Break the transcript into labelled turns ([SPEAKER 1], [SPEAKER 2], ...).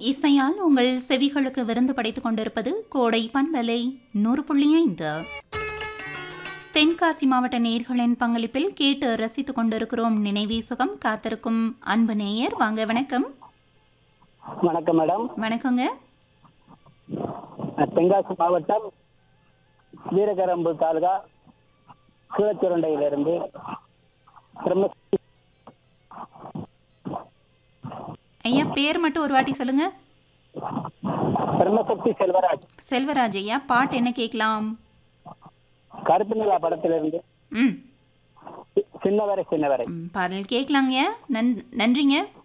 [SPEAKER 1] இசையால் உங்கள் செவிகளுக்கு விருந்து படைத்துக் கொண்டிருப்பது கோடை பண்பலை நூறு புள்ளி ஐந்து தென்காசி மாவட்ட நேர்களின் பங்களிப்பில் கேட்டு ரசித்துக் கொண்டிருக்கிறோம் நினைவே சுகம் காத்திருக்கும் அன்பு நேயர் வாங்க வணக்கம்
[SPEAKER 2] வணக்கம் மேடம்
[SPEAKER 1] வணக்கங்க
[SPEAKER 2] நான் தென்காசி மாவட்டம் வீரகரம்பு தாலுகா சூழச்சுரண்டையிலிருந்து பிரம்ம
[SPEAKER 1] ஐயா பேர் மட்டும் ஒரு வாட்டி சொல்லுங்க
[SPEAKER 2] பிரம்மசக்தி செல்வராஜ்
[SPEAKER 1] செல்வராஜ் ஐயா பாட்டு என்ன கேட்கலாம்
[SPEAKER 2] கருப்பு நிலா படத்திலிருந்து
[SPEAKER 1] ம்
[SPEAKER 2] சி- சின்னவரை சின்னவரை
[SPEAKER 1] ம், பாடல் கேட்கலாங்க நன் நன்றிங்க